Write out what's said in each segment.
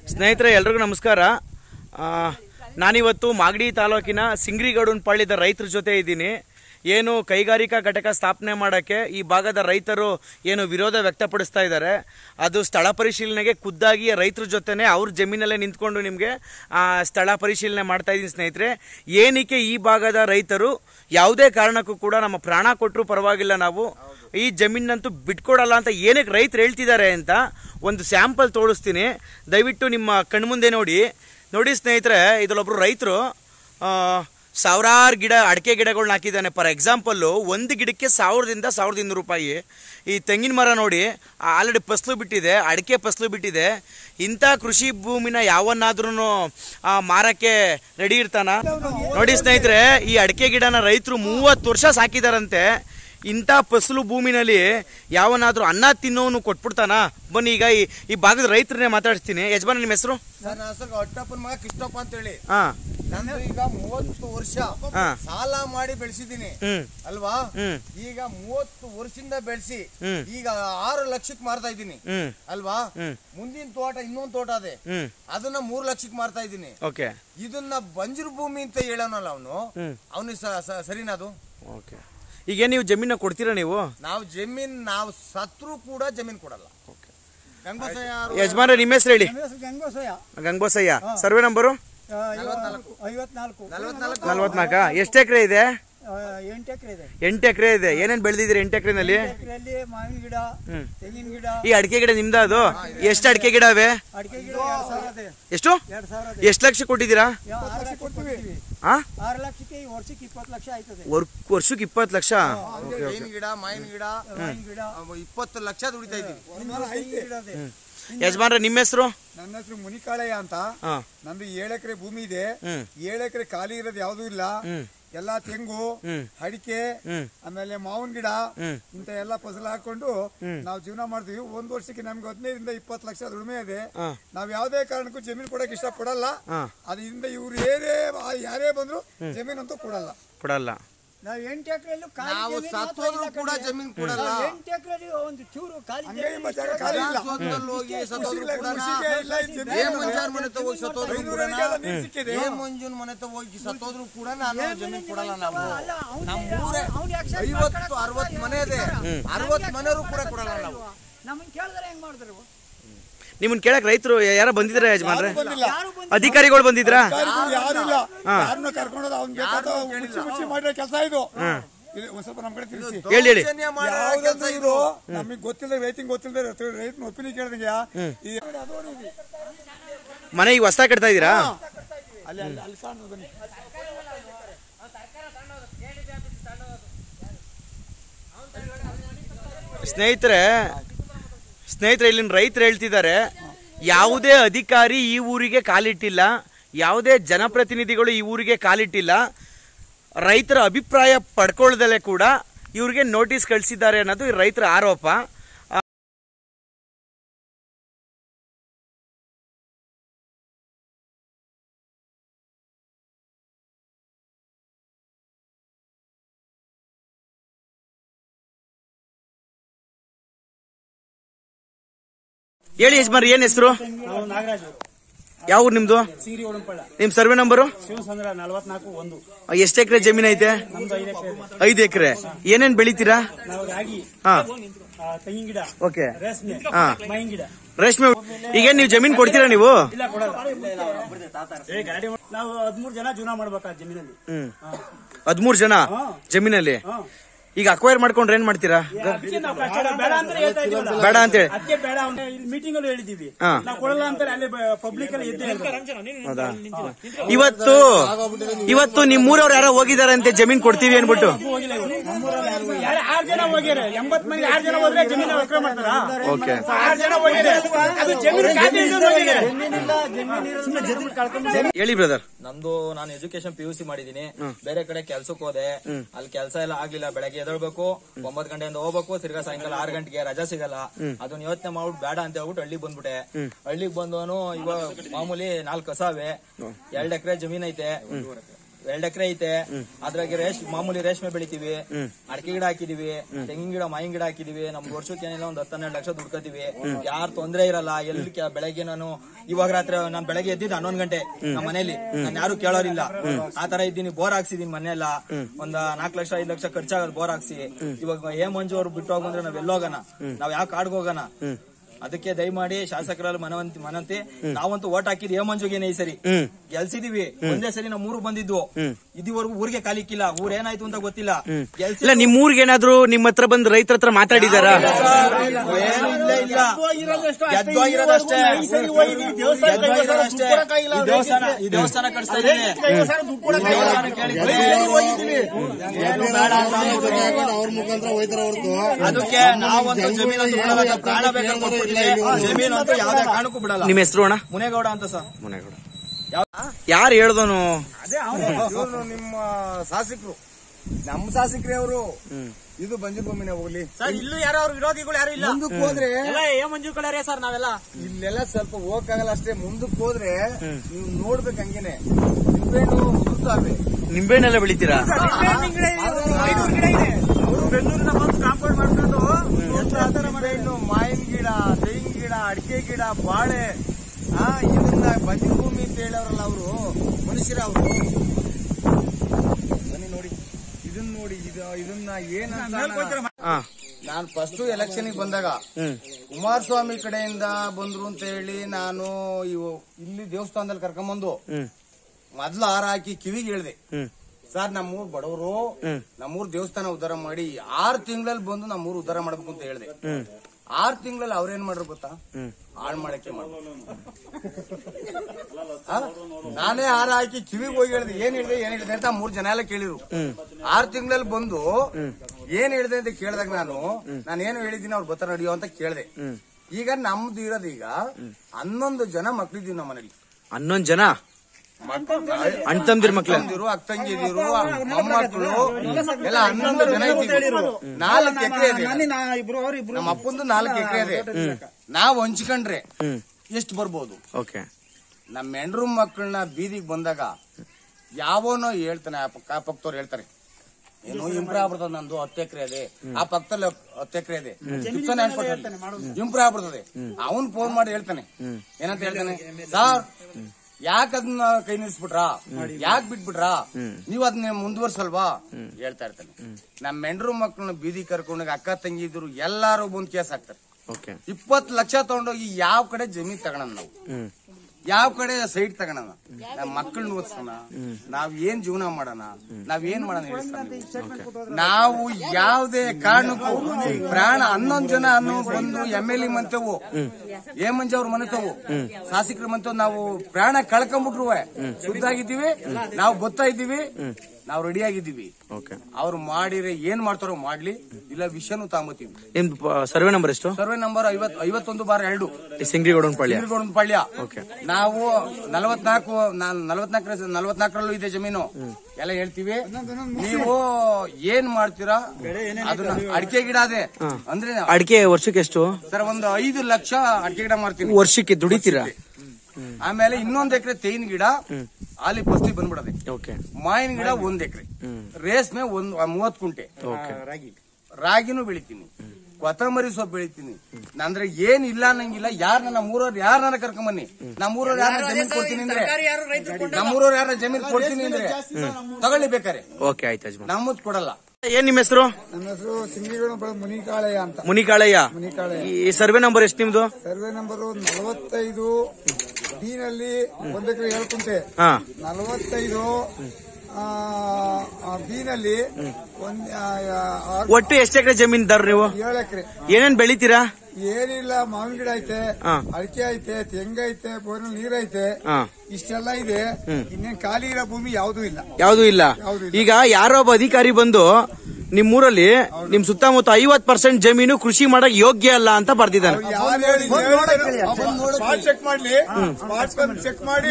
ಸ್ನೇಹಿತರೆ ಎಲ್ರಿಗೂ ನಮಸ್ಕಾರ ಆ, ನಾನಿವತ್ತು ಮಾಗಡಿ ತಾಲೂಕಿನ ಸಿಂಗ್ರಿಗೌಡನಪಾಳ್ಯದ ರೈತರ ಜೊತೆ ಇದ್ದೀನಿ ಏನು ಕೈಗಾರಿಕಾ ಘಟಕ ಸ್ಥಾಪನೆ ಮಾಡೋಕ್ಕೆ ಈ ಭಾಗದ ರೈತರು ಏನು ವಿರೋಧ ವ್ಯಕ್ತಪಡಿಸ್ತಾ ಇದ್ದಾರೆ ಅದು ಸ್ಥಳ ಪರಿಶೀಲನೆಗೆ ಖುದ್ದಾಗಿ ರೈತರ ಜೊತೆನೆ ಅವ್ರ ಜಮೀನಲ್ಲೇ ನಿಂತ್ಕೊಂಡು ನಿಮಗೆ ಸ್ಥಳ ಪರಿಶೀಲನೆ ಮಾಡ್ತಾ ಇದ್ದೀನಿ ಸ್ನೇಹಿತರೆ ಏನಕ್ಕೆ ಈ ಭಾಗದ ರೈತರು ಯಾವುದೇ ಕಾರಣಕ್ಕೂ ಕೂಡ ನಮ್ಮ ಪ್ರಾಣ ಕೊಟ್ಟರು ಪರವಾಗಿಲ್ಲ ನಾವು ಈ ಜಮೀನಂತೂ ಬಿಟ್ಕೊಡಲ್ಲ ಅಂತ ಏನಕ್ಕೆ ರೈತರು ಹೇಳ್ತಿದ್ದಾರೆ ಅಂತ ಒಂದು ಸ್ಯಾಂಪಲ್ ತೋರಿಸ್ತೀನಿ ದಯವಿಟ್ಟು ನಿಮ್ಮ ಕಣ್ಮುಂದೆ ನೋಡಿ ನೋಡಿ ಸ್ನೇಹಿತರೆ ಇದರೊಬ್ಬರು ರೈತರು ಸಾವಿರಾರು ಗಿಡ ಅಡಿಕೆ ಗಿಡಗಳನ್ನ ಹಾಕಿದ್ದಾನೆ ಫಾರ್ ಎಕ್ಸಾಂಪಲ್ಲು ಒಂದು ಗಿಡಕ್ಕೆ ಸಾವಿರದಿಂದ ಸಾವಿರದ ಇನ್ನೂರು ರೂಪಾಯಿ ಈ ತೆಂಗಿನ ಮರ ನೋಡಿ ಆಲ್ರೆಡಿ ಫಸಲು ಬಿಟ್ಟಿದೆ ಅಡಿಕೆ ಫಸಲು ಬಿಟ್ಟಿದೆ ಇಂಥ ಕೃಷಿ ಭೂಮಿನ ಯಾವನ್ನಾದ್ರೂ ಮಾರಕ್ಕೆ ರೆಡಿ ಇರ್ತಾನ ನೋಡಿ ಸ್ನೇಹಿತರೆ ಈ ಅಡಿಕೆ ಗಿಡನ ರೈತರು ಮೂವತ್ತು ವರ್ಷ ಸಾಕಿದಾರಂತೆ ಇಂಥ ಫಸಲು ಭೂಮಿನಲ್ಲಿ ಯಾವನಾದ್ರೂ ಅನ್ನ ತಿನ್ನೋನು ಕೊಟ್ಬಿಡ್ತಾನ ಬನ್ನಿ ಈಗ ಈ ಈ ಭಾಗದ ರೈತರನ್ನೇ ಮಾತಾಡ್ತೀನಿ ಯಜಮಾನ ನಿಮ್ಮ ಹೆಸರು ನನ್ನ ಹೆಸರು ಅಟ್ಟಪ್ಪನ ಮಗ ಕಿಷ್ಟಪ್ಪ ಅಂತ ಹೇಳಿ ಹಾ ನಂದು ಈಗ ಮೂವತ್ತು ವರ್ಷ ಹಾ. ಸಾಲ ಮಾಡಿ ಬೆಳೆಸಿದ್ದೀನಿ ಹ್ಮ್ ಅಲ್ವಾ ಹ್ಮ್ ಈಗ ಮೂವತ್ತು ವರ್ಷದಿಂದ ಬೆಳೆಸಿ ಹ್ಮ್. ಈಗ ಆರು ಲಕ್ಷಕ್ಕೆ ಮಾರ್ತಾ ಇದ್ದೀನಿ ಹ್ಮ್ ಅಲ್ವಾ ಹ್ಮ್. ಮುಂದಿನ ತೋಟ ಇನ್ನೊಂದು ತೋಟ ಅದೇ ಹ್ಮ್ ಅದನ್ನ ಮೂರ್ ಲಕ್ಷಕ್ಕೆ ಮಾರ್ತಾ ಇದ್ದೀನಿ ಓಕೆ ಇದನ್ನ ಬಂಜರು ಭೂಮಿ ಅಂತ ಹೇಳೋನಲ್ಲ ಅವನು ಹ್ಮ್ ಅವನಿಗೆ ಸರಿನಾ ಅದು ಓಕೆ ಈಗ ನೀವು ಜಮೀನ ಕೊಡ್ತೀರಾ ನೀವು ನಾವು ಜಮೀನ್ ನಾವು ಸತ್ರು ಕೂಡ ಜಮೀನ್ ಕೊಡಲ್ಲ ಓಕೆ ಗಂಗಸಯ್ಯ ಯಾರು? ಯಜಮಾನ್ರೆ ನಿಮ್ಮ ಹೆಸರು ಹೇಳಿ ಗಂಗೋಸಯ್ಯ ಗಂಗೋಸಯ್ಯ ಸರ್ವೆ ನಂಬರು ಐವತ್ನಾಲ್ಕು ನಲವತ್ನಾಲ್ಕು ನಲ್ವತ್ನಾಲ್ಕ ಎಷ್ಟು ಎಕರೆ ಇದೆ ಎಂಟು ಎಕರೆ ಇದೆ ಎಂಟು ಎಕರೆ ಇದೆ ಏನೇನ್ ಬೆಳೆದಿದ್ದೀರಿ ಎಂಟು ಎಕರೆನಲ್ಲಿ ಎಕರೆಯಲ್ಲಿ ಮಾವಿನ ಗಿಡ ತೆಂಗಿನ ಗಿಡ ಈ ಅಡಿಕೆ ಗಿಡ ನಿಮ್ದ ಅದು ಎಷ್ಟು ಅಡಿಕೆ ಗಿಡ ಅವೆ ಅಡಿಕೆ ಗಿಡ ಎರಡ್ ಸಾವಿರ ಇದೆ ಎಷ್ಟು ಎರಡ್ ಸಾವಿರ ಇದೆ ಎಷ್ಟು ಲಕ್ಷ ಕೊಟ್ಟಿದ್ದೀರಾ ಯಾ- ಆರು ಲಕ್ಷ ಕೊಡ್ತೀವಿ ಹಾ ಆರು ಲಕ್ಷಕ್ಕೆ ಈ ವರ್ಷಕ್ಕೆ ಇಪ್ಪತ್ತು ಲಕ್ಷ ಆಯ್ತದೆ ವರ್- ವರ್ಷಕ್ಕೆ ಇಪ್ಪತ್ತು ಲಕ್ಷ ಬೇವಿನ ಗಿಡ ಮಾವಿನ ಗಿಡ ಮಾವಿನ ಗಿಡ ಅವು ಇಪ್ಪತ್ತು ಲಕ್ಷ ದುಡಿತಾ ಇದೀವಿ ಇನ್ನೂ ತೆಂಗಿನ ಗಿಡ ಇದೆ ಯಜಮಾನ್ರೆ ನಿಮ್ಮ ಹೆಸರು ನನ್ನ ಹೆಸರು ಮುನಿಕಾಳಯ್ಯ ಅಂತ ಹಾ ನಮ್ದು ಏಳು ಎಕರೆ ಭೂಮಿ ಇದೆ ಹ್ಮ್ ಏಳು ಎಕರೆ ಖಾಲಿ ಇರೋದು ಯಾವ್ದು ಇಲ್ಲ ಹ್ಮ್ ಎಲ್ಲಾ ತೆಂಗು ಹ್ಮ್ ಅಡಿಕೆ ಹ್ಮ್ ಆಮೇಲೆ ಮಾವಿನ ಗಿಡ ಹ್ಮ್ ಇಂತ ಎಲ್ಲ ಫಸಲು ಹಾಕೊಂಡು ನಾವು ಜೀವನ ಮಾಡ್ತೀವಿ ಒಂದ್ ವರ್ಷಕ್ಕೆ ನಮ್ಗೆ ಹದಿನೈದರಿಂದ ಇಪ್ಪತ್ತು ಲಕ್ಷ ದುಡಿಮೆ ಇದೆ ಹಾ ನಾವ್ ಯಾವ್ದೇ ಕಾರಣಕ್ಕೂ ಜಮೀನು ಕೊಡಕ್ ಇಷ್ಟ ಪಡಲ್ಲ ಹಾ ಅದರಿಂದ ಇವ್ರು ಏನೇ ಯಾರೇ ಬಂದ್ರು ಜಮೀನ್ ಅಂತೂ ಕೊಡಲ್ಲ ಕೊಡಲ್ಲ ನಾವು ಎಂಟು ಎಕರೆಲ್ಲೂ ನಾವು ಸತ್ತೋದ್ರು ಕೂಡ ಜಮೀನ್ ಕೊಡಲ್ಲ ಎಂಟು ಎಕರೆಯಲ್ಲಿ ಒಂದು ಚೂರು ಖಾಲಿ ಹಂಗೆ ನಿಮ್ಮ ಜಾಗ ಖಾಲಿ ಇಲ್ಲ ಸ್ವಂತದಲ್ಲಿ ಹೋಗಿ ಸತ್ತೋದ್ರು ಕೃಷಿಗೆ- ಕೂಡ ಕೃಷಿಗೆ ಇಲ್ಲ, ಈ ಜಮೀನು ಏ ಮಂಜಾರ್ ಮನೆ ತಗ ಹೋಗಿ ಸತ್ತೋದ್ರು ಕೂಡ ಐನೂರರಿಗೆಲ್ಲ ನೀರು ಸಿಕ್ಕಿದೆ ಏ ಮಂಜುನ್ ಮನೆ ತಗ ಹೋಗಿ ಸತ್ತೋದ್ರು ಕೂಡ ನಾನು ಜಮೀನ್ ಕೊಡಲ್ಲ ನಾವು ಅಲ್ಲ, ಅವ್ನು ನಮ್ಮ ಊರೇ ಅವ್ನು accept ಐವತ್ತು ಮಾಡ್ಕೊಳಕ್ಕೆ ಅರವತ್ತು ಮನೆ ಇದೆ ಅರವತ್ತು ಮನೆಯವರು ಕೂಡ ಕೊಡಲ್ಲ ನಾವು ನಮ್ಮನ್ನ ಕೇಳಿದ್ರೆ ಹೆಂಗ್ ಮಾಡಿದ್ರು ಇವು? ನಿಮ್ಮನ್ ಕೇಳಕ್ ರೈತರು ಯಾರ ಬಂದಿದ್ರ ಯಜಮಾನ್ರೆ ಬಂದಿಲ್ಲ ಯಾರು ಬಂದು ಅಧಿಕಾರಿಗಳು ಬಂದಿದ್ರಾ ಅಧಿಕಾರಿಗಳು ಯಾರಿಲ್ಲ ಯಾರನ್ನ ಕರ್ಕೊಂಡೋದ ಅವ್ನ್ ಬೇಕಾದ ಮುಚ್ಚಿ ಮುಚ್ಚಿ ಮಾಡಿರೋ ಕೆಲಸ ಇದು ಇದು ಒಂದ್ ಸ್ವಲ್ಪ ನಮ್ ಕಡೆ ತಿಳಿಸಿ ಹೇಳಿ ಹೇಳಿ ದೌರ್ಜನ್ಯ ಮಾಡೋ ಕೆಲಸ ಯಾವ್ದಂದ್ರೆ ಇದು ಇದು ನಮಗೆ ಗೊತ್ತಿಲ್ಲದೆ ರೈತಿಂಗ್ ಗೊತ್ತಿಲ್ಲದೆ ರೈತನ ಒಪ್ಪಿಗೆ ಕೇಳಿದಂಗೆ ಈ ಮನೆ ಈಗ ಹೊಸ ಕಟ್ತಾ ಇದೀರಾ ಅಲ್ಲಿ ಅಲ್ಲಿ ಅಲ್ಲಿ ಕಾಣೋದು ಬನ್ನಿ ಸ್ನೇಹಿತರೆ ಸ್ನೇಹಿತರೆ ಇಲ್ಲಿನ ರೈತರು ಹೇಳ್ತಿದ್ದಾರೆ ಯಾವುದೇ ಅಧಿಕಾರಿ ಈ ಊರಿಗೆ ಕಾಲಿಟ್ಟಿಲ್ಲ ಯಾವುದೇ ಜನಪ್ರತಿನಿಧಿಗಳು ಈ ಊರಿಗೆ ಕಾಲಿಟ್ಟಿಲ್ಲ ರೈತರ ಅಭಿಪ್ರಾಯ ಪಡ್ಕೊಳ್ದಲೆ ಕೂಡ ಇವ್ರಿಗೆ ನೋಟಿಸ್ ಕಳಿಸಿದ್ದಾರೆ ಅನ್ನೋದು ಈ ರೈತರ ಆರೋಪ ಆ, ಹೇಳಿ ಯಜಮಾನ್ ಏನ್ ಹೆಸರು ನಾವು ನಾಗರಾಜು ಯಾವ ಊರು ನಿಮ್ದು ಸಿಂಗ್ರಿ ಓಡಂಪಳ್ಳ ನಿಮ್ ಸರ್ವೆ ನಂಬರು ಶಿವಸಂದ್ರ ನಲವತ್ನಾಲ್ಕು ಒಂದು ಎಷ್ಟು ಎಕರೆ ಜಮೀನ್ ಐತೆ ನಮ್ದು ಐದು ಎಕರೆ ಇದೆ. ಐದು ಎಕರೆ ಏನೇನ್ ಬೆಳಿತೀರಾ ನಾವು ರಾಗಿ ಹಾ ಆ, ತೆಂಗಿನ ಗಿಡ ಓಕೆ ರೇಷ್ಮೆ ಹಾ ಮೈನ್ ಗಿಡ ರೇಷ್ಮೆ ಈಗ ನೀವು ಜಮೀನ್ ಕೊಡ್ತೀರಾ ನೀವು ಇಲ್ಲ ಕೊಡಲ್ಲ ಏ, ಗಾಡಿ ಮಾಡ್- ನಾವು ಹದ್ಮೂರು ಜನ ಜೀವನ ಮಾಡ್ಬೇಕು ಆ ಜಮೀನಲ್ಲಿ ಹ್ಮ್ ಹದ್ಮೂರ್ ಜನ ಜಮೀನಲ್ಲಿ ಹಾ. ಈಗ ಅಕ್ವೈರ್ ಮಾಡ್ಕೊಂಡ್ರೆ ಏನ್ ಮಾಡ್ತೀರಾ ಅದಕ್ಕೆ ನಾವು ಕಷ್ಟ ಬೇಡ ಅಂತ ಹೇಳ್ತಾ ಇದೀವಲ್ಲ. ಬೇಡ ಅಂತೇಳಿ ಅದಕ್ಕೆ ಬೇಡ ಅಂತ ಇಲ್ಲಿ ಮೀಟಿಂಗ್ ಅಲ್ಲೂ ಹೇಳಿದೀವಿ ಹಾ. ನಾವು ಕೊಡಲ್ಲ ಅಂತ ಅಲ್ಲಿ ಪಬ್ಲಿಕ್ ಅಲ್ಲಿ ಎದ್ದು ಹೇಳ್ತಾರೆ. ಹೌದಾ ಇವತ್ತು ಇವತ್ತು ನಿಮ್ಮೂರವ್ರು ಯಾರೋ ಹೋಗಿದಾರೆ ಅಂತೆ ಜಮೀನ್ ಕೊಡ್ತೀವಿ ಅನ್ಬಿಟ್ಟು ಹೋಗಿಲ್ಲ ಇವ್ರು. ನಮ್ಮೂರಲ್ಲಿ ಯಾರು ಹೋಗಿಲ್ಲ. ಯಾರು ಆರು ಜನ ಹೋಗ್ಯಾರ ಎಂಬತ್ ಮಂದಿ ಆರು ಜನ ಹೋದ್ರೆ ಜಮೀನ್ ವಿಕ್ರಯ ಮಾಡ್ತಾರ ಓಕೆ ಆರು ಜನ ಹೋಗ್ಯಾರ ಅದು ಜಮೀನು ಖಾತೆ ಇದ್ದವ್ರು ಹೋಗ್ಯಾರ. ಸುಮ್ನೆ ಜಮೀನು ಕಳ್ಕೊಂಡು ಹೇಳಿ ಬ್ರದರ್ ನಮ್ದು ನಾನು ಎಜುಕೇಶನ್ ಪಿ ಯು ಸಿ ಮಾಡಿದೀನಿ ಬೇರೆ ಕಡೆ ಕೆಲ್ಸಕ್ಕೆ ಹೋದೆ ಅಲ್ಲಿ ಕೆಲಸ ಎಲ್ಲ ಆಗ್ಲಿಲ್ಲ ಬೆಳಗ್ಗೆ ಎದಳ್ಬೇಕು ಒಂಬತ್ ಗಂಟೆಯಿಂದ ಹೋಗ್ಬೇಕು ತಿರ್ಗಾ ಸಾಯಂಕಾಲ ಆರ್ ಗಂಟೆಗೆ ರಜಾ ಸಿಗಲ್ಲ ಅದನ್ನ ಯೋಚನೆ ಮಾಡ್ಬಿಟ್ಟು ಬೇಡ ಅಂತ ಹೇಳ್ಬಿಟ್ಟು ಹಳ್ಳಿಗೆ ಬಂದ್ಬಿಟ್ಟೆ ಹಳ್ಳಿಗೆ ಬಂದವನು ಇವಾಗ ಮಾಮೂಲಿ ನಾಲ್ಕು ಕಸಾವೆ ಎರಡ್ ಎಕರೆ ಜಮೀನ್ ಐತೆ ಎರಡ್ ಎಕರೆ ಐತೆ ಅದ್ರಾಗೆ ರೇಷ್ ಮಾಮೂಲಿ ರೇಷ್ಮೆ ಬೆಳಿತೀವಿ ಅಡಿಕೆ ಗಿಡ ಹಾಕಿದೀವಿ ತೆಂಗಿನ ಗಿಡ ಮಾವಿನ ಗಿಡ ಹಾಕಿದೀವಿ ನಮ್ ವರ್ಷಕ್ಕೆ ಏನಿಲ್ಲ ಒಂದ್ ಹತ್ತೆರಡು ಲಕ್ಷ ದುಡ್ಕೋತೀವಿ ಯಾರು ತೊಂದ್ರೆ ಇರಲ್ಲ ಎಲ್ಲಿ ಕೆ- ಬೆಳಗ್ಗೆ ನಾನು ಇವಾಗ ರಾತ್ರಿ ನಾನ್ ಬೆಳಗ್ಗೆ ಎದ್ದಿದ್ದು ಹನ್ನೊಂದ್ ಗಂಟೆ ನಮ್ಮ ಮನೇಲಿ ನಾನು ಯಾರು ಕೇಳೋರಿಲ್ಲ ಆ ತರ ಇದ್ದೀನಿ ಬೋರ್ ಹಾಕ್ಸಿದೀನಿ ಮನೆಯೆಲ್ಲ ಒಂದ್ ನಾಲ್ಕು ಲಕ್ಷ ಐದ್ ಲಕ್ಷ ಖರ್ಚಾಗದ್ ಬೋರ್ ಹಾಕ್ಸಿ ಇವಾಗ ಏ ಮಂಜು ಅವ್ರು ಬಿಟ್ಟು ಹೋಗಂದ್ರೆ ನಾವ್ ಎಲ್ಲೋಗೋಣ ನಾವ್ ಯಾವ ಕಾಡ್ಗೆ ಹೋಗೋಣ ಅದಕ್ಕೆ ದಯಮಾಡಿ ಶಾಸಕರಲ್ಲಿ ಮನವಂತಿ ಮನಂತಿ ನಾವಂತೂ ಓಟ್ ಹಾಕಿದ್ ಏ ಮಂಜುಗೇನೆ ಈ ಸರಿ ಗೆಲ್ಸಿದೀವಿ ಒಂದೇ ಸರಿ ನಾವು ಮೂರು ಬಂದಿದ್ವು ಇದುವರೆಗೂ ಊರಿಗೆ ಕಾಲಿಕ್ಕಿಲ್ಲ ಊರ್ ಏನಾಯ್ತು ಅಂತ ಗೊತ್ತಿಲ್ಲ ಗೆಲ್ಸಿ ಇಲ್ಲ ನಿಮ್ ಊರ್ಗೆ ಏನಾದ್ರು ನಿಮ್ಮ ಹತ್ರ ಬಂದ್ ರೈತರ ಹತ್ರ ಮಾತಾಡಿದಾರ ಏನು ಇಲ್ಲೇ ಇಲ್ಲ ಗೆದ್ದೋಗಿರೋದಷ್ಟೇ ಗೆದ್ದೋಗಿರೋದಷ್ಟೇ ಈ ದೇವಸ್ಥಾನ ಈ ದೇವಸ್ಥಾನ ಕಟ್ಸ್ತಾ ಇದೀನಿ ಈ ದೇವಸ್ಥಾನ ಕೇಳಿದ್ದೀನಿ. ಏನು ಬೇಡ ಅಂತ ಅಂದ್ಬಿಟ್ಟು ಅವ್ರ ಮುಖಾಂತರ ಹೋಯ್ತಾರ ಹೊರತು ಅದಕ್ಕೆ ನಾವಂತೂ ಜಮೀನು ಅಂತೂ ಬಿಡಲ್ಲ ಪ್ರಾಣ ಬೇಕಾದ್ರೆ ಕೊಟ್ಬಿಡ್ತೀವಿ ಜಮೀನು ಅಂತೂ ಯಾವ್ದೇ ಕಾರಣಕ್ಕೂ ಬಿಡಲ್ಲ ನಿಮ್ ಹೆಸರು ಅಣ್ಣ ಮುನೇಗೌಡ ಅಂತ ಸರ್ ಮುನೇಗೌಡ ಯಾರು ಹೇಳ್ದೋನು ಇವ್ರು ನಿಮ್ಮ ಶಾಸಕರು ನಮ್ಮ ಶಾಸಕರೇ ಅವರು ಇದು ಬಂಜರ್ ಭೂಮಿನೇ ಹೋಗ್ಲಿ ಸರ್ ಇಲ್ಲೂ ಯಾರೋ ಅವ್ರ ವಿರೋಧಿಗಳು ಯಾರು ಇಲ್ಲ ಮುಂದಕ್ಕೆ ಹೋದ್ರೆ ಎಲ್ಲ ಏ ಮಂಜು ಕಳರೇ ಸರ್ ನಾವೆಲ್ಲ ಇಲ್ಲೆಲ್ಲ ಸ್ವಲ್ಪ ಹೋಗಕ್ಕಾಗಲ್ಲ ಅಷ್ಟೇ ಮುಂದಕ್ಕೆ ಹೋದ್ರೆ ನೀವು ನೋಡ್ಬೇಕು ಹಂಗೇನೆ ನಿಂಬೆಹಣ್ಣು ಉದುರ್ತಾವೆ ನಿಂಬೆಹಣ್ಣೆಲ್ಲ ಬೆಳಿತೀರಾ ಐನೂರು ಗಿಡ ಇದೆ ಅವರು ಬೆಂಗಳೂರಿನ ಬಂದು ಕಾಂಪೌಂಡ್ ಮಾಡ್ಕೊಂಡು ನಿಂಬೆಹಣ್ಣು ಮಾವಿನ ಗಿಡ ತೆಂಗಿನ ಗಿಡ ಅಡಿಕೆ ಗಿಡ ಬಾಳೆ ಆ ಇದನ್ನ ಬಂಜರ್ ಭೂಮಿ ಅಂತ ಹೇಳವ್ರಲ್ಲ ಅವರು ಮನುಷ್ಯರ ಅವರು ಬನ್ನಿ ನೋಡಿ ಇದನ್ನ ನೋಡಿ ಇದು ಇದನ್ನ ಏನಂತ ಹಾ ನಾನು ಫಸ್ಟ್ ಎಲೆಕ್ಷನ್ ಬಂದಾಗ ಹ್ಮ್ ಕುಮಾರಸ್ವಾಮಿ ಕಡೆಯಿಂದ ಬಂದ್ರು ಅಂತ ಹೇಳಿ ನಾನು ಇವು ಇಲ್ಲಿ ದೇವಸ್ಥಾನದಲ್ಲಿ ಕರ್ಕೊಂಬಂದು ಹ್ಮ್ ಮೊದ್ಲು ಹಾರ ಹಾಕಿ ಕಿವಿಗೆ ಹೇಳ್ದೆ ಹ್ಮ್ ಸರ್ ನಮ್ಮೂರ್ ಬಡವರು ಹ್ಮ್. ನಮ್ಮೂರ್ ದೇವಸ್ಥಾನ ಉದ್ಧಾರ ಮಾಡಿ ಆರ್ ತಿಂಗಳಲ್ಲಿ ಬಂದು ನಮ್ಮೂರ್ ಉದ್ಧಾರ ಮಾಡ್ಬೇಕು ಅಂತ ಹೇಳ್ದೆ ಹ್ಮ್ ಆರ್ ತಿಂಗಳಲ್ಲಿ ಅವ್ರೇನ್ ಮಾಡ್ರು ಗೊತ್ತಾ ಹ್ಮ್ ಹಾಳ್ ಮಾಡಕ್ಕೆ ಮಾಡ್ರು ಆ? ನಾನೇ ಹಾರ ಹಾಕಿ ಕಿವಿಗೆ ಹೋಗಿ ಹೇಳ್ದೆ ಏನ್ ಹೇಳ್ದೆ ಏನ್ ಹೇಳ್ದೆ ಅಂತ ಮೂರ್ ಜನ ಎಲ್ಲ ಕೇಳಿರು ಆರ್ ತಿಂಗಳಲ್ಲಿ ಬಂದು ಏನ್ ಹೇಳ್ದೆ ಅಂತ ಕೇಳಿದಾಗ ನಾನು ನಾನು ಏನು ಹೇಳಿದ್ದೀನಿ ಅವ್ರು ಬರ್ತಾರ ನಡಿಯೋ ಅಂತ ಕೇಳ್ದೆ ಈಗ ನಮ್ದು ಇರೋದು ಈಗ ಹನ್ನೊಂದು ಜನ ಮಕ್ಳಿದೀವಿ ನಮ್ಮ ಮನೇಲಿ ಹನ್ನೊಂದ್ ಜನ ಅಣ್ಣ ತಮ್ದಿರ್ ಮಕ್ಳು ಅಕ್ಕಂದಿರು ಅಕ್ಕಂಗಿದಿರು ಮೊಮ್ಮಕ್ಕಳು ಎಲ್ಲ ಹನ್ನೊಂದು ಜನ ಇದ್ದೀವಿ ನಾಲ್ಕು ಎಕರೆ ಇದೆ ಇಬ್ರು ಅವ್ರು ಇಬ್ರು ನಮ್ಮ ಅಪ್ಪಂದು ನಾಲ್ಕು ಎಕರೆ ಇದೆ ನಾವ್ ಹಂಚ್ಕೊಂಡ್ರೆ ಹ್ಮ್ ಎಷ್ಟು ಬರ್ಬೋದು ಓಕೆ ನಮ್ಮ ಹೆಂಡ್ರು ಮಕ್ಕಳನ್ನ ಬೀದಿಗೆ ಬಂದಾಗ ಯಾವನೋ ಹೇಳ್ತಾನೆ ಆ ಪಕ್ಕ ಆ ಪಕ್ಕದವ್ರು ಹೇಳ್ತಾರೆ ಏನು ಇಂಪ್ರೂವ್ ಆಗ್ಬಿಡ್ತದೆ ನಂದು ಹತ್ತು ಎಕರೆ ಇದೆ ಆ ಪಕ್ಕದಲ್ಲಿ ಹತ್ತು ಎಕರೆ ಇದೆ ಇಂಪ್ರೂವ್ ಆಗ್ಬಿಡ್ತದೆ ಅವನ್ ಫೋನ್ ಮಾಡಿ ಹೇಳ್ತಾನೆ ಏನಂತ ಹೇಳ್ತಾನೆ ಸಾರ್ ಯಾಕ ಅದನ್ನ ಕೈ ನಿಲ್ಸ್ಬಿಟ್ರಾ ಯಾಕೆ ಬಿಟ್ಬಿಟ್ರಾ ನೀವ್ ಅದನ್ನ ಮುಂದುವರ್ಸಲ್ವಾ ಹೇಳ್ತಾ ಇರ್ತಾನೆ ನಮ್ಮ ಹೆಂಡ್ರು ಮಕ್ಕಳನ್ನ ಬೀದಿ ಕರ್ಕೊಂಡೋಗಿ ಅಕ್ಕ ತಂಗಿದ್ರು ಎಲ್ಲಾರು ಬಂದ್ ಕೇಸ್ ಹಾಕ್ತಾರೆ ಓಕೆ ಇಪ್ಪತ್ತು ಲಕ್ಷ ತಗೊಂಡೋಗಿ ಯಾವ ಕಡೆ ಜಮೀನ್ ತಗೋಣ ನಾವು ಹ್ಮ್ ಯಾವ ಕಡೆ ಸೈಟ್ ತಗೋಣ ನಮ್ಮ ಮಕ್ಕಳನ್ನ ಓದಿಸೋಣ ನಾವ್ ಏನ್ ಜೀವನ ಮಾಡೋಣ ನಾವ್ ಏನ್ ಮಾಡೋಣ ಹೇಳಿ ಸರ್ ನೀವು? ನಾವು ಯಾವುದೇ ಕಾರಣಕ್ಕೂ ಪ್ರಾಣ ಹನ್ನೊಂದ್ ಜನ ಅನ್ನೋ ಬಂದು ಎಮ್ ಎಲ್ ಎ ಮಂತವು ಏ ಮಂಜ ಅವ್ರ ಮನೆತವು ಶಾಸಕರ ಮಂತವು ನಾವು ಪ್ರಾಣ ಕಳ್ಕೊಂಡ್ಬಿಟ್ರು ಶುದ್ಧ ಆಗಿದ್ದೀವಿ ನಾವು ಗೊತ್ತಾ ಇದ್ದೀವಿ ನಾವು ರೆಡಿ ಆಗಿದ್ದೀವಿ ಓಕೆ ಅವ್ರು ಮಾಡಿದ್ರೆ ಏನ್ ಮಾಡ್ತಾರೋ ಮಾಡ್ಲಿ ಇಲ್ಲ ವಿಷಯನೂ ತಗೊಂಬತ್ತೀವಿ ನಿಮ್ದು ಸರ್ವೆ ನಂಬರ್ ಎಷ್ಟು ಸರ್ವೆ ನಂಬರ್ ಐವತ್ ಐವತ್ತೊಂದು ಬಾರ್ ಎರಡು ಸಿಂಗ್ರಿಗೌಡನ್ ಪಾಳ್ಯ ಹಿರಿಗೋಡನ್ ಪಾಳ್ಯ ಓಕೆ ನಾವು ನಲವತ್ನಾಲ್ಕು ನಲವತ್ನಾಲ್ಕ ನಲವತ್ನಾಲ್ಕರಲ್ಲೂ ಇದೆ ಜಮೀನು ಎಲ್ಲ ಹೇಳ್ತೀವಿ ನೀವು ಏನ್ ಮಾಡ್ತೀರಾ ಅದನ್ನ ಅಡಿಕೆ ಗಿಡ ಅದೇ ಅಂದ್ರೆ ಅಡಿಕೆ ವರ್ಷಕ್ಕೆ ಎಷ್ಟು ಸರ್ ಒಂದು ಐದು ಲಕ್ಷ ಅಡಿಕೆ ಗಿಡ ಮಾಡ್ತೀನಿ ವರ್ಷಕ್ಕೆ ದುಡಿತೀರಾ ಆಮೇಲೆ ಇನ್ನೊಂದ್ ಎಕರೆ ತೆಂಗಿನ ಗಿಡ ಅಲ್ಲಿ ಫಸ್ಟಿ ಬಂದ್ಬಿಡದೆ ಓಕೆ ಮಾವಿನ ಗಿಡ ಒಂದ್ ಎಕರೆ ರೇಷ್ಮೆ ಒಂದ್ ಮೂವತ್ ಕುಂಟೆ ರಾಗಿ ರಾಗಿನೂ ಬೆಳಿತೀನಿ ಕೊತ್ತಂಬರಿ ಸೊಪ್ಪು ಬೆಳಿತೀನಿ ಅಂದ್ರೆ ಏನ್ ಇಲ್ಲ ಅನ್ನಂಗಿಲ್ಲ ಯಾರ ನಮ್ಮ ಊರವ್ರು ಯಾರ ನನ್ನ ಕರ್ಕೊಂಬನ್ನಿ ನಮ್ಮ ಊರವ್ರು ಯಾರ ಜಮೀನ್ ಕೊಡ್ತೀನಿ ಅಂದ್ರೆ ನಮ್ಮ ಊರವ್ರು ಯಾರ ಜಮೀನ್ ಕೊಡ್ತೀನಿ ಅಂದ್ರೆ ತಗೊಳ್ಳಿ ಬೇಕಾರೆ ಓಕೆ ಆಯ್ತು ಯಜಮಾನ್ ನಮ್ಮದ್ ಕೊಡಲ್ಲ ಏನ್ ನಿಮ್ಮ ಹೆಸರು ನನ್ನ ಹೆಸರು ಸಿಂಗಿಗಳು ಮುನಿಕಾಳಯ್ಯ ಅಂತ ಮುನಿಕಾಳಯ್ಯ ಮುನಿಕಾಳಯ್ಯ ಈ ಸರ್ವೆ ನಂಬರ್ ಎಷ್ಟು ನಿಮ್ದು ಸರ್ವೆ ನಂಬರ್ ನಲವತ್ತೈದು ನಲ್ಲಿ ಒಂದ್ ಎಕರೆ ಏಳು ಕುಂಟೆ ಹಾ ನಲವತ್ತೈದು ಬಿನಲ್ಲಿ ಒಂದ್ ಆ, ಆರು- ಒಟ್ಟು ಎಷ್ಟು ಎಕರೆ ಜಮೀನ್ದಾರ್ ನೀವು ಏಳು ಎಕರೆ ಏನೇನ್ ಬೆಳಿತೀರಾ ಏನಿಲ್ಲ ಮಾವಿನ ಗಿಡ ಐತೆ ಹಾ. ಅಡಿಕೆ ಐತೆ ತೆಂಗ ಐತೆ ಬೋರ್ನಲ್ಲಿ ನೀರ್ ಐತೆ ಹಾ ಇಷ್ಟೆಲ್ಲ ಇದೆ ಇನ್ನೇನ್ ಖಾಲಿ ಇರೋ ಭೂಮಿ ಯಾವ್ದು ಇಲ್ಲ ಯಾವ್ದು ಇಲ್ಲ ಯಾವ್ದು ಇಲ್ಲ. ಈಗ ಯಾರೋ ಒಬ್ಬ ಅಧಿಕಾರಿ ಬಂದು ನಿಮ್ಮೂರಲ್ಲಿ ನಿಮ್ ಸುತ್ತಮುತ್ತ ಐವತ್ ಪರ್ಸೆಂಟ್ ಜಮೀನು ಕೃಷಿ ಮಾಡಕ್ ಯೋಗ್ಯ ಅಲ್ಲ ಅಂತ ಬರ್ದಿದ್ದಾನೆ ಯಾರು ಹೇಳಿ ಸ್ಪಾಟ್ ಚೆಕ್ ಮಾಡ್ಲಿ ಸ್ಪಾಟ್ ಬಂದು ಚೆಕ್ ಮಾಡಿ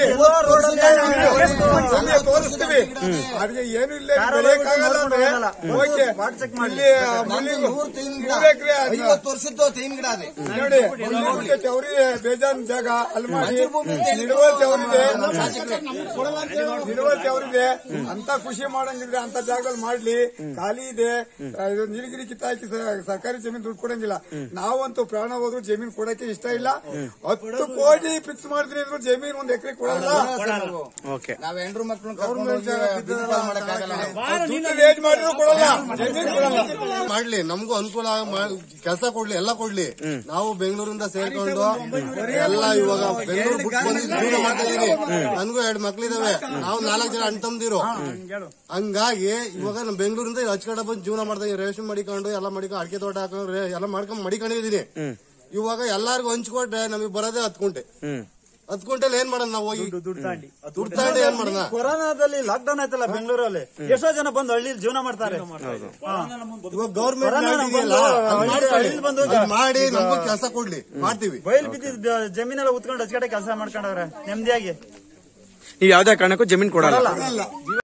ನಮ್ಗೆ ತೋರಿಸ್ತೀವಿ ಅದ್ಗೆ ಏನು ಇಲ್ಲ ಬೆಳೆಯಕ್ಕಾಗಲ್ಲ ಅಂದ್ರೆ ಓಕೆ ಇಲ್ಲಿ ಮುಳ್ಳಿ- ಮೂರು ಎಕರೆ ಐವತ್ತು ವರ್ಷದ್ದು ತೆಂಗಿನ ಗಿಡ ಅದೇ ನೋಡಿ ಮುಳ್ಳಿ ಚೌರಿ ಬೇಜಾನ್ ಜಾಗ ಅಲ್ಲಿ ಮಾಡಿ ನಿಡುವಲ್ ಚೌರಿದೆ ನಿಡುವಲ್ ಚೌರಿದೆ ಅಂತ ಖುಷಿ ಮಾಡಂಗಿದ್ರೆ ಅಂತ ಜಾಗದಲ್ಲಿ ಮಾಡ್ಲಿ ಖಾಲಿ ಇದೆ ಆ, ಇದು ನೀಲಗಿರಿ ಕಿತ್ತಾಕಿ ಸ- ಸರ್ಕಾರಿ ಜಮೀನ್ ದುಡ್ಡು ಕೊಡಂಗಿಲ್ಲ ನಾವಂತೂ ಪ್ರಾಣ ಹೋದ್ರು ಜಮೀನ್ ಕೊಡಕ್ಕೆ ಇಷ್ಟ ಇಲ್ಲ ಹತ್ತು ಕೋಟಿ ಫಿಕ್ಸ್ ಮಾಡಿದ್ರಿ ಅಂದ್ರು ಜಮೀನ್ ಒಂದ್ ಎಕರೆ ಕೊಡಲ್ಲ ಓಕೆ ನಾವ್ ಹೆಂಡ್ರು ಮಕ್ಳನ್ನ ಕರ್ಕೊಂಡು ಹೋಗಿ ಬೀದಿ ಪಾಲ್ ಮಾಡಕ್ಕಾಗಲ್ಲ ನಾವು. ದುಡ್ಡು ರೇಟ್ ಮಾಡಿದ್ರು ಕೊಡಲ್ಲ ಜಮೀನ್ ಕೊಡಲ್ಲ ಮಾಡ್ಲಿ ನಮಗೂ ಅನುಕೂಲ ಕೆಲಸ ಕೊಡ್ಲಿ ಎಲ್ಲ ಕೊಡ್ಲಿ ನಾವು ಬೆಂಗಳೂರಿಂದ ಸೇರ್ಕೊಂಡು ಎಲ್ಲ ಇವಾಗ ಬೆಂಗಳೂರು ಬಿಟ್ಟು ಬಂದು ಜೀವನ ಮಾಡ್ತಾ ಇದೀವಿ ನನ್ಗೂ ಎರಡು ಮಕ್ಳಿದಾವೆ ನಾವು ನಾಲ್ಕು ಜನ ಅಣ್ಣ ತಮ್ದಿರು ಹಂಗಾಗಿ ಇವಾಗ ನಮ್ಮ ಬೆಂಗಳೂರಿಂದ ಹಚ್ಕಡೆ ಬಂದು ಜೀವನ ಮಾಡ್ತಾ ಇದೀವಿ ರೇಷನ್ ಮಾಡಿಕೊಂಡು ಎಲ್ಲ ಮಾಡಿಕೊಂಡು ಅಡಿಕೆ ತೋಟ ಹಾಕೊಂಡು ರೇ- ಎಲ್ಲ ಮಾಡ್ಕೊಂಡು ಮಡಿಕೊಂಡಿದೀನಿ ಇವಾಗ ಎಲ್ಲಾರ್ಗು ಹಂಚ್ಕೊಟ್ರೆ ನಮಗೆ ಬರೋದೇ ಹತ್ತು ಕುಂಟೆ ಹತ್ತು ಕುಂಟೆಲ್ ಏನ್ ಮಾಡೋಣ ನಾವು ಹೋಗಿ ದುಡ್ಡು ತಾಂಡಿ ಏನ್ ಮಾಡೋಣ ಕೊರೋನಾದಲ್ಲಿ ಲಾಕ್ಡೌನ್ ಆಯ್ತಲ್ಲ ಬೆಂಗಳೂರಲ್ಲಿ ಎಷ್ಟೋ ಜನ ಬಂದು ಹಳ್ಳಿಲಿ ಜೀವನ ಮಾಡ್ತಾರೆ ಇವಾಗ ಗೌರ್ಮೆಂಟ್ ಹಳ್ಳಿಲಿ ಬಂದು ಮಾಡಿ ನಮಗೂ ಕೆಲಸ ಕೊಡ್ಲಿ ಮಾಡ್ತೀವಿ ಬಯಲು ಬಿದ್ದಿದ್ದ ಜಮೀನೆಲ್ಲ ಉತ್ಕೊಂಡು ಹಚ್ಕಡೆ ಕೆಲಸ ಮಾಡ್ಕೊಂಡವ್ರೆ ನೆಮ್ಮದಿಯಾಗಿ ನೀವ್ ಯಾವ್ದೇ ಕಾರಣಕ್ಕೂ ಜಮೀನ್ ಕೊಡಲ್ಲ